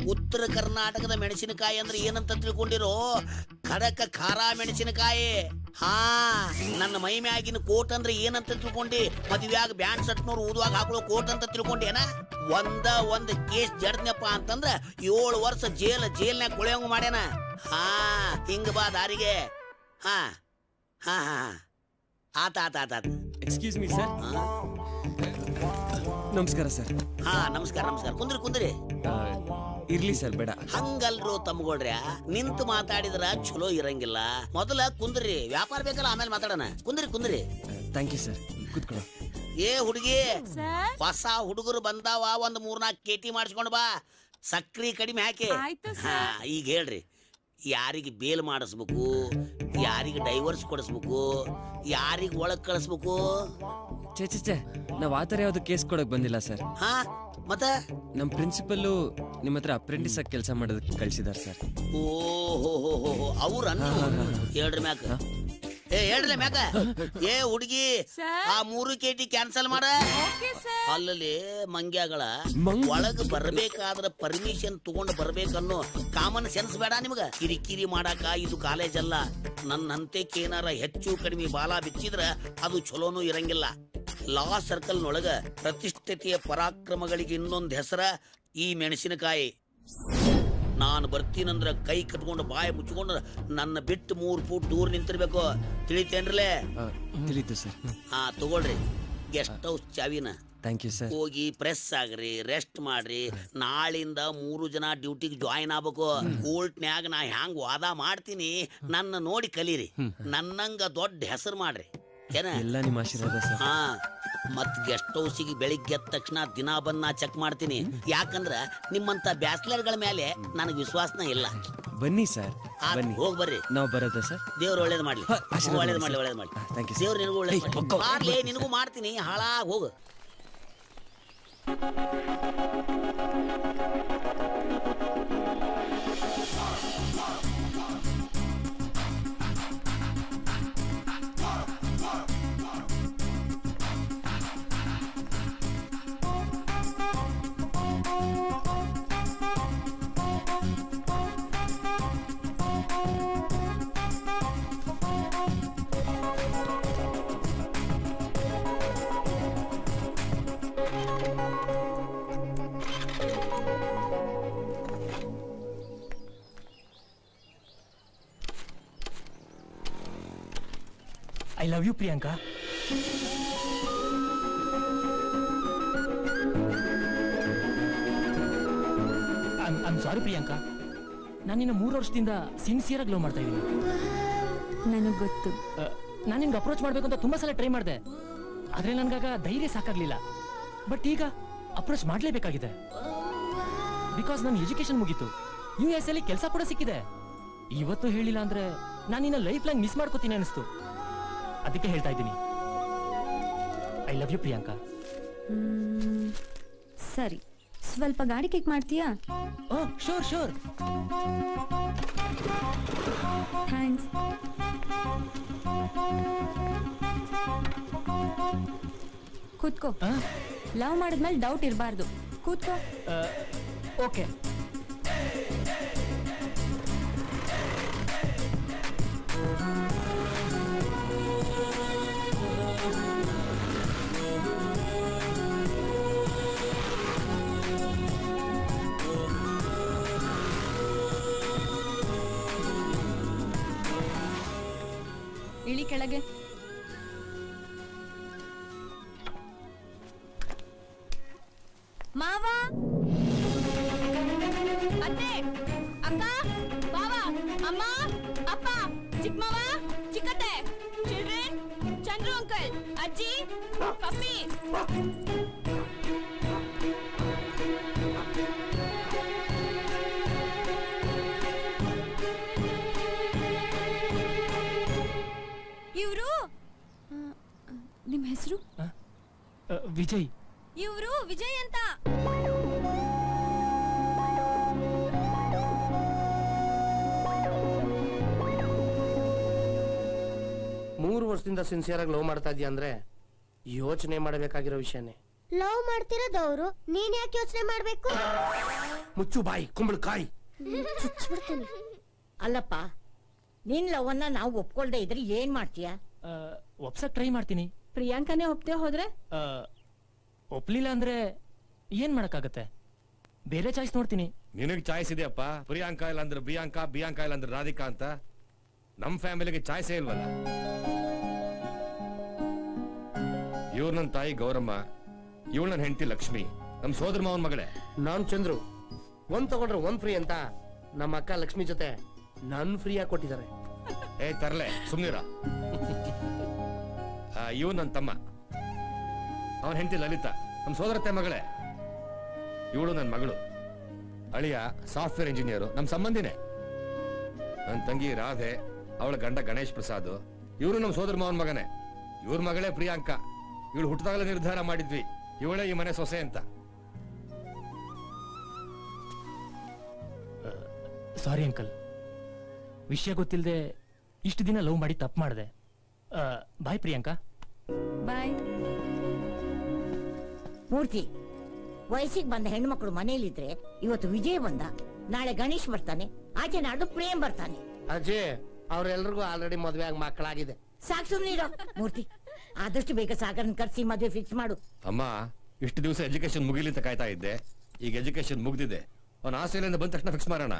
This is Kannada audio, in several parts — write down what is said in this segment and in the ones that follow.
ಉತ್ತರ ಕರ್ನಾಟಕದ ಮೆಣಸಿನಕಾಯಿ ಅಂದ್ರೆ ಏನಂತ ತಿಳ್ಕೊಂಡಿರೋ ಖಡಕ ಖಾರ ಮೆಣಸಿನಕಾಯಿ ಹಾ ನನ್ನ ಮೈ ಮ್ಯಾಗಿನ ಕೋಟ್ ಅಂದ್ರೆ ಏನಂತ ತಿಳ್ಕೊಂಡಿ ಮದುವೆಯಾಗ ಬ್ಯಾಂಡ್ ಸಟ್ನವ್ರು ಊದುವಾಗ ಹಾಕೊಳ್ಳೋ ಕೋಟ್ ಅಂತ ತಿಳ್ಕೊಂಡಿ ಏನ ಒಂದ ಒಂದ್ ಕೇಸ್ ಜಡ್ದ್ನಪ್ಪ ಅಂತಂದ್ರ ಏಳು ವರ್ಷ ಜೇಲ್ ಜೇಲ್ನ್ಯಾಗ ಕೊಳೆಯಂಗ ಮಾಡ್ಯಾನ ಹಾ ಹಿಂಗ ಬಾ ದಾರಿಗೆ ಹಾ ಹಾ ಹಾ ಆತ ಆತ ಆತ ಆತ ಎಕ್ಸ್ಕ್ಯೂಸ್ ಮೀ ಸರ್ ಹಾ? ನಮಸ್ಕಾರ ಸರ್ ಹಾ ನಮಸ್ಕಾರ ನಮಸ್ಕಾರ ಕುಂದ್ರಿ ಕುಂದ್ರಿ ಇರ್ಲಿ ಸರ್ ಬೇಡ ಹಂಗಲ್ರು ತಮ್ಗೊಳ್ರ್ಯ ನಿಂತು ಮಾತಾಡಿದ್ರ ಚಲೋ ಇರಂಗಿಲ್ಲ ಮೊದಲ ಕುಂದ್ರಿ ವ್ಯಾಪಾರ ಬೇಕಲ್ಲ ಆಮೇಲೆ ಮಾತಾಡೋಣ ಕುಂದ್ರಿ ಕುಂದ್ರಿ ಥ್ಯಾಂಕ್ ಯು ಸರ್ ಕೂತ್ಕೊಳ್ಳೋ ಏ ಹುಡುಗಿ ಸರ್ ಹೊಸ ಹುಡುಗರು ಬಂದಾವ ಒಂದ್ ಮೂರ್ನಾಲ್ಕು ಕೇಟಿ ಮಾಡಿಸ್ಕೊಂಡು ಬಾ ಸಕ್ರಿ ಕಡಿಮೆ ಹಾಕಿ ಆಯ್ತು ಹಾ ಈಗ ಹೇಳ್ರಿ ಯಾರಿಗೆ ಬೇಲ್ ಮಾಡಿಸ್ಬೇಕು ಯಾರಿಗೆ ಡೈವರ್ಸ್ ಕೊಡಿಸ್ಬೇಕು ಯಾರಿಗೆ ಒಳಗ್ ಕಳಿಸ್ಬೇಕು ಚೇ ಚೇ ಚೇ ನಾವು ಆ ಥರ ಯಾವುದು ಕೇಸ್ ಕೊಡಕ್ ಬಂದಿಲ್ಲ ಸರ್ ಹಾ ಮತ್ತ ನಮ್ಮ ಪ್ರಿನ್ಸಿಪಲ್ಲು ನಿಮ್ಮ ಹತ್ರ ಅಪ್ರೆಂಟಿಸ್ ಆಗಿ ಕೆಲಸ ಮಾಡೋದಕ್ಕೆ ಕಳ್ಸಿದಾರೆ ಸರ್ ಓಹೋ ಅವ್ರ ಹೇಳ್ರಿ ಮ್ಯಾಕ ಏ ಹೇಳ್ರಿ ಮ್ಯಾಕ ಏ ಹುಡುಗಿ ಸರ್ ಆ ಮೂರು ಕೇಟಿ ಕ್ಯಾನ್ಸಲ್ ಮಾಡ ಓಕೆ ಸರ್ ಅಲ್ಲಲ್ಲಿ ಮಂಗ್ಯಾಗಳ ಮಂಗ್- ಒಳಗ್ ಬರ್ಬೇಕಾದ್ರ ಪರ್ಮಿಷನ್ ತಗೊಂಡ್ ಬರ್ಬೇಕನ್ನೋ ಕಾಮನ್ ಸೆನ್ಸ್ ಬೇಡ ನಿಮ್ಗ ಕಿರಿಕಿರಿ ಮಾಡಾಕ ಇದು ಕಾಲೇಜ್ ಅಲ್ಲ ನನ್ನ ಹಂತಕ್ಕೆ ಏನಾರ ಹೆಚ್ಚು ಕಡಿಮೆ ಬಾಲ ಬಿಚ್ಚಿದ್ರ ಅದು ಚಲೋನೂ ಇರಂಗಿಲ್ಲ ಲಾ ಸರ್ಕಲ್ ನೊಳಗ ಪ್ರತಿಷ್ಠತೆಯ ಪರಾಕ್ರಮಗಳಿಗೆ ಇನ್ನೊಂದ್ ಹೆಸರ ಈ ಮೆಣಸಿನಕಾಯಿ ನಾನು ಬರ್ತೀನಂದ್ರ ಕೈ ಕಟ್ಕೊಂಡು ಬಾಯಿ ಮುಚ್ಕೊಂಡು ನನ್ನ ಬಿಟ್ಟು ಮೂರ್ ಫೂಟ್ ದೂರ ನಿಂತಿರ್ಬೇಕು ತಿಳಿತೇನ್ರಲೇ ಆ, ತಿಳಿತು ಸರ್ ಹಾ ತಗೊಳ್ರಿ ಗೆಸ್ಟ್ ಹೌಸ್ ಚಾವಿನ ಥ್ಯಾಂಕ್ ಯು ಸರ್ ಹೋಗಿ ಪ್ರೆಸ್ ಆಗ್ರಿ ರೆಸ್ಟ್ ಮಾಡ್ರಿ ನಾಳಿಂದ ಮೂರು ಜನ ಡ್ಯೂಟಿಗೆ ಜಾಯಿನ್ ಆಗ್ಬೇಕು ಕೋರ್ಟ್ನ್ಯಾಗ ನಾ ಹ್ಯಾಂಗ್ ವಾದ ಮಾಡ್ತೀನಿ ನನ್ನ ನೋಡಿ ಕಲೀರಿ ನನ್ನಂಗ ದೊಡ್ಡ ಹೆಸರು ಮಾಡ್ರಿ ಏನ ಎಲ್ಲ ನಿಮ್ಮ ಆಶೀರ್ವಾದ ಸರ್ ಹಾ ಮತ್ ಗೆಸ್ಟ್ ಹೌಸಿಗೆ ಬೆಳಿಗ್ಗೆ ಎದ್ದ ತಕ್ಷಣ ದಿನ ಬಂದ್ ನಾ ಚೆಕ್ ಮಾಡ್ತೀನಿ ಯಾಕಂದ್ರ ನಿಮ್ಮಂತ ಬ್ಯಾಚ್ಲರ್ಗಳ ಮೇಲೆ ನನಗೆ ವಿಶ್ವಾಸನ ಇಲ್ಲ ಬನ್ನಿ ಸರ್ ಬನ್ನಿ ಹೋಗ್ ಬರ್ರಿ ನಾವು ಬರೋದಾ ಸರ್ ದೇವ್ರು ಒಳ್ಳೇದ್ ಮಾಡ್ಲಿ ಹ, ಆಶೀರ್ವಾದ ಒಳ್ಳೇದ್ ಮಾಡಿ ಮಾಡ್ಲಿ ಸರ್. ಒಳ್ಳೇದ್ ಮಾಡ್ಲಿ ಹಾ, thank you, sir. ದೇವ್ರು ನಿನಗೂ ಒಳ್ಳೇದ್ ಏಯ್, ಮಾಡ್ಲಿ ಹೋಗೋ. ಮಾಡ್ಲಿ ನಿನಗೂ ಮಾಡ್ತೀನಿ ಹಾಳಾಗ್ ಹೋಗು I love you Priyanka I'm sorry Priyanka ನಾನು ನಿನ್ನ ಮೂರು ವರ್ಷದಿಂದ ಸಿನ್ಸಿಯರ್ ಆಗಿ ಲವ್ ಮಾಡ್ತಾ ಇದ್ದೀನಿ ನನಗ್ ಗೊತ್ತು ನಾನು ನಿನ್ಗೆ ಅಪ್ರೋಚ್ ಮಾಡಬೇಕು ಅಂತ ತುಂಬಾ ಸಲ ಟ್ರೈ ಮಾಡಿದೆ ಆದ್ರೆ ನನ್ಗಾಗ ಧೈರ್ಯ ಸಾಕಾಗ್ಲಿಲ್ಲ ಬಟ್ ಈಗ ಅಪ್ರೋಚ್ ಮಾಡಲೇಬೇಕಾಗಿದೆ ಬಿಕಾಸ್ ನನ್ನ ಎಜುಕೇಶನ್ ಮುಗೀತು ಯು ಎಸ್ ಅಲ್ಲಿ ಕೆಲಸ ಕೂಡ ಸಿಕ್ಕಿದೆ ಇವತ್ತು ಹೇಳಿಲ್ಲ ಅಂದ್ರೆ ನಾನು ನಿನ್ನ ಲೈಫ್ ಲಾಂಗ್ ಮಿಸ್ ಮಾಡ್ಕೋತೀನಿ ಅನಿಸ್ತು ಅದಕ್ಕೆ ಹೇಳ್ತಾ ಇದ್ದೀನಿ ಐ ಲವ್ ಯು ಪ್ರಿಯಾಂಕಾ ಮ್ಮ್, ಸರಿ ಸ್ವಲ್ಪ ಗಾಡಿ ಕಿಕ್ ಮಾಡ್ತೀಯಾ ಓ ಶೋರ್ ಶೋರ್ ಥ್ಯಾಂಕ್ಸ್ ಕೂತ್ಕೋ ಲವ್ ಮಾಡಿದ್ಮೇಲೆ ಡೌಟ್ ಇರಬಾರ್ದು ಕೂತ್ಕೋ ಓಕೆ ಇಳಿ ಕೆಳಗೆ ಮಾವ ಅತ್ತೆ ಅಕ್ಕ ಬಾವ ಅಮ್ಮ ಅಪ್ಪ ಚಿಕ್ಕಮ್ಮವ ಚಿಕ್ಕತ್ತೆ ಚಿಲ್ಡ್ರನ್ ಚಂದ್ರು ಅಂಕಲ್ ಅಜ್ಜಿ ಪಪ್ಪಿ ಇವರು ನಿಮ್ಮ ಹೆಸರು ವಿಜಯ್ ಇವರು ವಿಜಯ್ ಅಂತ ಮೂರು ವರ್ಷದಿಂದ ಸಿನ್ಸಿಯರ್ ಆಗಿ ಲವ್ ಮಾಡ್ತಾ ಇದೀಯ ಅಂದ್ರೆ ಯೋಚನೆ ಮಾಡಬೇಕಾಗಿರೋ ವಿಷಯನೇ ಲವ್ ಮಾಡ್ತಿರೋದವ್ರು ನೀನ್ ಯಾಕೆ ಯೋಚನೆ ಮಾಡ್ಬೇಕು ಮುಚ್ಚು ಬಾಯಿ ಕುಂಬಳಕಾಯಿ ಚುಚ್ಬಿಡ್ತೀನಿ ಅಲ್ಲಪ್ಪ ನಿನ್ ಲವನ್ನ ನಾವು ಒಪ್ಕೊಳ್ದೆ ಇದ್ರೆ ಏನ್ ಮಾಡ್ತೀಯ ಒಪ್ಸಕ್ ಟ್ರೈ ಮಾಡ್ತೀನಿ ಪ್ರಿಯಾಂಕನೇ ಒಪ್ತೆ ಹೋದ್ರೆ ಆ, ಒಪ್ಲಿಲ್ಲ ಅಂದ್ರೆ ಏನ್ ಮಾಡಕ್ಕಾಗತ್ತೆ ಬೇರೆ ಚಾಯ್ಸ್ ನೋಡ್ತೀನಿ ನಿನಗ್ ಚಾಯ್ಸ್ ಇದೆಯಪ್ಪ ಪ್ರಿಯಾಂಕಾ ಇಲ್ಲ ಅಂದ್ರೆ ಬಿಯಾಂಕಾ ಬಿಯಾಂಕಾ ಇಲ್ಲ ಅಂದ್ರೆ ರಾಧಿಕಾ ಅಂತ ನಮ್ ಫ್ಯಾಮಿಲಿಗೆ ಚಾಯ್ಸೇ ಇಲ್ವಲ್ಲ ಇವ್ರು ನನ್ನ ತಾಯಿ ಗೌರಮ್ಮ ಇವಳು ನನ್ನ ಹೆಂಡತಿ ಲಕ್ಷ್ಮಿ ನಮ್ ಸೋದರ ಮಾವನ್ ಮಗಳೇ ನಾನ್ ಚಂದ್ರು ಒಂದ್ ತಗೊಂಡ್ರೆ ಒಂದ್ ಫ್ರೀ ಅಂತ ನಮ್ಮ ಅಕ್ಕ ಲಕ್ಷ್ಮಿ ಜೊತೆ ನನ್ ಫ್ರೀ ಆಗಿ ಕೊಟ್ಟಿದ್ದಾರೆ ಏ ತರ್ಲೆ ಸುಮ್ನಿರ ಇವ್ ನನ್ನ ತಮ್ಮ ಅವನ್ ಹೆಂಡತಿ ಲಲಿತಾ ನಮ್ ಸೋದರತ್ತೆ ಮಗಳೇ ಇವಳು ನನ್ನ ಮಗಳು ಅಳಿಯ ಸಾಫ್ಟ್ವೇರ್ ಇಂಜಿನಿಯರು ನಮ್ ಸಂಬಂಧಿನೇ ನನ್ನ ತಂಗಿ ರಾಧೆ ಅವಳ ಗಂಡ ಗಣೇಶ್ ಪ್ರಸಾದ್ ಇವರು ನಮ್ಮ ಸೋದರ ಮಾವನ್ ಮಗನೇ ಇವ್ರ ಮಗಳೇ ಪ್ರಿಯಾಂಕಾ ಇವಳು ಹುಟ್ಟಿದಾಗಲೇ ನಿರ್ಧಾರ ಮಾಡಿದ್ವಿ ಇವಳೇ ಈ ಮನೆ ಸೊಸೆ ಅಂತ ಸಾರಿ ಅಂಕಲ್ ವಿಷಯ ಗೊತ್ತಿಲ್ಲದೆ ಇಷ್ಟು ದಿನ ಲವ್ ಮಾಡಿ ತಪ್ಪು ಮಾಡಿದೆ ಬಾಯ್ ಪ್ರಿಯಾಂಕಾ ಬಾಯ್ ಮೂರ್ತಿ ವಯಸ್ಸಿಗೆ ಬಂದ ಹೆಣ್ಮಕ್ಳು ಮನೇಲಿದ್ರೆ ಇವತ್ತು ವಿಜಯ್ ಬಂದ ನಾಳೆ ಗಣೇಶ್ ಬರ್ತಾನೆ ಆಚೆ ನಾಡು ಪ್ರೇಮ್ ಬರ್ತಾನೆ ಅಜಯ್ ಅವ್ರೆಲ್ರಿಗೂ ಆಲ್ರೆಡಿ ಮದ್ವೆ ಆಗಿ ಮಕ್ಕಳಾಗಿದೆ ಸಾಕ್ ಸುಮ್ನಿರೋ ಮೂರ್ತಿ ಆದಷ್ಟು ಬೇಗ ಸಾಗರನ್ ಕರ್ಸಿ ಮದ್ವೆ ಫಿಕ್ಸ್ ಮಾಡು ಅಮ್ಮ ಇಷ್ಟು ದಿವಸ ಎಜುಕೇಶನ್ ಮುಗಿಲಿ ಅಂತ ಕಾಯ್ತಾ ಇದ್ದೆ ಈಗ ಎಜುಕೇಶನ್ ಮುಗ್ದಿದೆ ಅವನ ಆಸ್ಟ್ರೇಲಿಯಿಂದ ಬಂದ ತಕ್ಷಣ ಫಿಕ್ಸ್ ಮಾಡೋಣ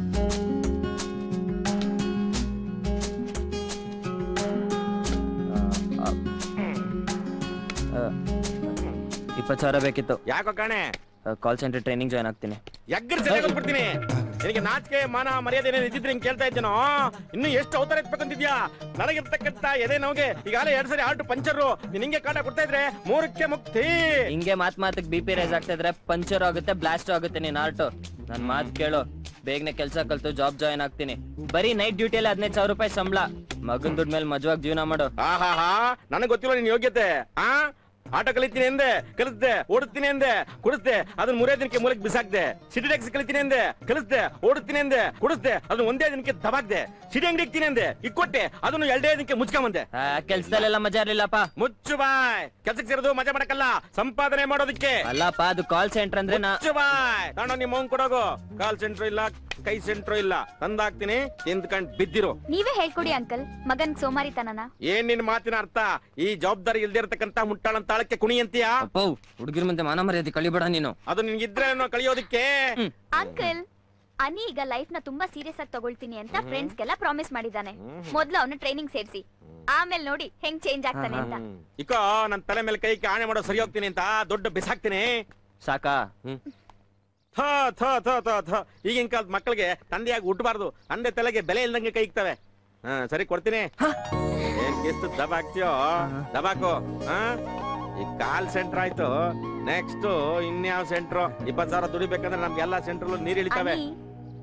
ಇಪ್ಪತ್ತು ಸಾವಿರ ಬೇಕಿತ್ತು ಯಾಕೋ ಕಾಣೆ ಕಾಲ್ ಸೆಂಟರ್ ಟ್ರೈನಿಂಗ್ ಜಾಯ್ನ್ ಆಗ್ತೀನಿ ಎಗ್ಗರ್ ಸರಿಯಾಗಿ ಬಿಡ್ತೀನಿ ನಿನಗೆ ನಾಚಿಕೆ ಮಾನ ಮರ್ಯಾದೆ ಏನೇನು ಇದ್ದಿದ್ರೆ ಹಿಂಗ್ ಕೇಳ್ತಾ ಇದ್ದೇನೋ ಇನ್ನು ಎಷ್ಟು ಅವತಾರ ಎತ್ಬೇಕಂತಿದ್ಯಾ ನನಗಿರ್ತಕ್ಕಂತ ಎದೆ ನೋಗೆ ಈಗಾಗಲೇ ಎರಡ್ ಸರಿ ಆಟು ಪಂಚರು ನೀನ್ ಹಿಂಗೆ ಕಾಟ ಕೊಡ್ತಾ ಇದ್ರೆ ಮೂರಕ್ಕೆ ಮುಕ್ತಿ ಹಿಂಗೆ ಮಾತ್ ಮಾತಿಗೆ ಬಿ ಪಿ ರೈಸ್ ಆಗ್ತಾ ಇದ್ರೆ ಪಂಚರ್ ಆಗುತ್ತೆ ಬ್ಲಾಸ್ಟ್ ಆಗುತ್ತೆ ನೀನ್ ಆರ್ಟು ನನ್ ಮಾತ್ ಕೇಳು ಬೇಗನೆ ಕೆಲಸ ಕಲ್ತು ಜಾಬ್ ಜಾಯ್ನ್ ಆಗ್ತೀನಿ ಬರೀ ನೈಟ್ ಡ್ಯೂಟಿಯಲ್ಲಿ ಹದಿನೈದು ಸಾವಿರ ರೂಪಾಯಿ ಸಂಬಳ ಮಗನ್ ದುಡ್ಡು ಮೇಲೆ ಮಜವಾಗಿ ಜೀವನ ಮಾಡು ಆಹಾಹಾ ನನಗೆ ಗೊತ್ತಿಲ್ಲ ನಿನ್ ಯೋಗ್ಯತೆ ಆ ಆಟ ಕಲಿತೀನಿ ಎಂದೆ ಕಲಿಸ್ದೆ ಓಡುತ್ತೀನಿ ಎಂದೆ ಕುಡಿಸ್ದೆ ಅದನ್ನ ಮೂರೇ ದಿನಕ್ಕೆ ಮೂಲಕ್ಕೆ ಬಿಸಾಕ್ದೆ ಸಿಟಿ ಟ್ಯಾಕ್ಸಿ ಕಲಿತೀನಿ ಎಂದೆ ಕಲಿಸ್ದೆ ಓಡುತ್ತೀನಿ ಎಂದೆ ಕುಡಿಸ್ದೆ ಅದನ್ನ ಒಂದೇ ದಿನಕ್ಕೆ ದಬಾಕ್ದೆ ಸಿಟಿ ಅಂಗಡಿ ಇಕ್ತೀನಿ ಎಂದೆ ಇಕ್ಕೊಟ್ಟೆ ಅದನ್ನು ಎರಡೇ ದಿನಕ್ಕೆ ಮುಚ್ಕೊಂಬಂದೆ ಕೆಲ್ಸದಲ್ಲೆಲ್ಲ ಮಜಾ ಇರ್ಲಿಲ್ಲಪ್ಪ ಮುಚ್ಚು ಬಾಯ್ ಕೆಲ್ಸಕ್ಕೆ ಸೇರೋದು ಮಜಾ ಮಾಡಕ್ಕಲ್ಲ ಸಂಪಾದನೆ ಮಾಡೋದಕ್ಕೆ ಅಲ್ಲಪ್ಪ ಅದು ಕಾಲ್ ಸೆಂಟರ್ ಅಂದ್ರೆ ನಾ ಮುಚ್ಚು ಬಾಯ್ ತಗೊಂಡು ನಿಮ್ಮ ಮೌನ್ ಕೊಡೋಗು ಕಾಲ್ ಸೆಂಟ್ರ್ ಇಲ್ಲ ಕೈ ಸೆಂಟ್ರ್ ಇಲ್ಲ ತಂದಾಕ್ತೀನಿ ತಿಂದ್ಕಂಡ್ ಬಿದ್ದಿರು ನೀವೇ ಹೇಳ್ಕೊಡಿ ಅಂಕಲ್ ಮಗನ್ ಸೋಮಾರಿತನನ ಏನ್ ನಿನ್ ಮಾತಿನ ಅರ್ಥ ಈ ಜವಾಬ್ದಾರಿ ಇಲ್ದೇ ಇರತಕ್ಕಂತ ಮುಟ್ಟಾಳನ್ ತಾಳಕ್ಕೆ ಕುಣಿ ಅಂತೀಯಾ ಅಪ್ಪ ಹುಡುಗಿರ್ ಮುಂದೆ ಮಾನ ಮರ್ಯಾದೆ ಕಳಿಬೇಡ ನೀನು ಅದು ನಿನ್ಗಿದ್ರೆ ಏನೋ ಕಳಿಯೋದಕ್ಕೆ ಅಂಕಲ್ ಅನಿ ಈಗ ಲೈಫ್ ನ ತುಂಬಾ ಸೀರಿಯಸ್ ಆಗಿ ತಗೊಳ್ತೀನಿ ಅಂತ ಫ್ರೆಂಡ್ಸ್ ಗೆಲ್ಲ ಪ್ರಾಮಿಸ್ ಮಾಡಿದ್ದಾನೆ ಮೊದ್ಲು ಅವನ ಟ್ರೈನಿಂಗ್ ಸೇರಿಸಿ ಆಮೇಲೆ ನೋಡಿ ಹೆಂಗ್ ಚೇಂಜ್ ಆಗ್ತಾನೆ ಅಂತ ಇಕೋ ನನ್ ತಲೆ ಮೇಲೆ ಕೈ ಆಣೆ ಮಾಡೋ ಸರಿ ಹೋಗ್ತೀನಿ ಅಂತ ದೊಡ್ಡ ಬಿಸಾಕ್ತೀನಿ ಸಾಕಾ ಥೋ ಥೋ ಥೋ ಥೋ ಥೋ ಈಗಿನ ಕಾಲದ ಮಕ್ಕಳಿಗೆ ತಂದೆಯಾಗಿ ಹುಟ್ಟಬಾರ್ದು ತಂದೆ ತಲೆಗೆ ಬೆಲೆ ಇಲ್ದಂಗೆ ಕೈ ಇಕ್ತವೆ ಹಾ ಸರಿ ಕೊಡ್ತೀನಿ ಏನ್ ಎಷ್ಟು ದಬಾಕ್ತಿಯೋ ದಬಾಕು ಹಾ ಈ ಕಾಲ್ ಸೆಂಟರ್ ಆಯ್ತು ನೆಕ್ಸ್ಟ್ ಇನ್ಯಾವ ಸೆಂಟ್ರ್ ಇಪ್ಪತ್ ಸಾವಿರ ದುಡಿಬೇಕಂದ್ರೆ ನಮ್ಗೆಲ್ಲಾ ಸೆಂಟ್ರಲ್ ನೀರ್ ಇಳಿತಾವೆ ಅನಿ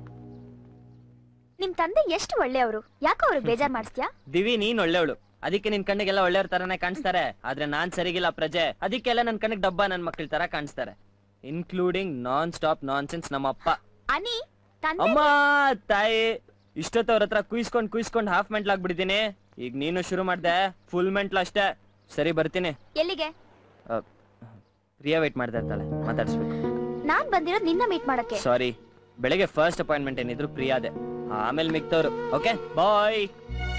ನಿಮ್ ತಂದೆ ಎಷ್ಟು ಒಳ್ಳೆಯವರು ಯಾಕೋ ಅವ್ರಿಗೆ ಬೇಜಾರ್ ಮಾಡಿಸ್ತ್ಯಾ ದಿವಿ ನೀನ್ ಒಳ್ಳೆವಳು ಅದಕ್ಕೆ ನಿನ್ ಕಣ್ಣಿಗೆಲ್ಲ ಒಳ್ಳೆಯವ್ರ ತರನೇ ಕಾಣಿಸ್ತಾರೆ ಆದ್ರೆ ನಾನ್ ಸರಿಗಿಲ್ಲ ಪ್ರಜೆ ಅದಕ್ಕೆಲ್ಲ ನನ್ ಕಣ್ಣಿಗೆ ಡಬ್ಬ ನನ್ ಮಕ್ಳ ತರ ಕಾಣಿಸ್ತಾರೆ including nonstop nonsense ನಮ್ಮಪ್ಪ ಅನಿ ತಂದೆ ಅಮ್ಮ ತಾಯಿ ಇಷ್ಟೊತ್ತವ್ರ ಹತ್ರ ಕುಯ್ಸ್ಕೊಂಡ್ ಕುಯ್ಸ್ಕೊಂಡ್ ಹಾಫ್ ಮೆಂಟ್ಲ್ ಆಗ್ಬಿಟ್ಟಿದೀನಿ ಈಗ ನೀನು ಶುರು ಮಾಡ್ದೆ ಫುಲ್ ಮೆಂಟ್ಲ್ ಅಷ್ಟೇ ಸರಿ ಬರ್ತೀನಿ ಎಲ್ಲಿಗೆ ಅ, ಪ್ರಿಯಾ ವೇಟ್ ಮಾಡ್ತಾ ಇರ್ತಾಳೆ ಮಾತಾಡಿಸ್ಬೇಕು ನಾನ್ ಬಂದಿರೋದ್ ನಿನ್ನ ಮೀಟ್ ಮಾಡಕ್ಕೆ ಸಾರಿ ಬೆಳಗ್ಗೆ ಫಸ್ಟ್ ಅಪಾಯಿಂಟ್ಮೆಂಟ್ ಏನಿದ್ರು ಪ್ರಿಯಾದೆ ಆಮೇಲೆ ಮಿಕ್ತವ್ರು ಓಕೆ ಬಾಯ್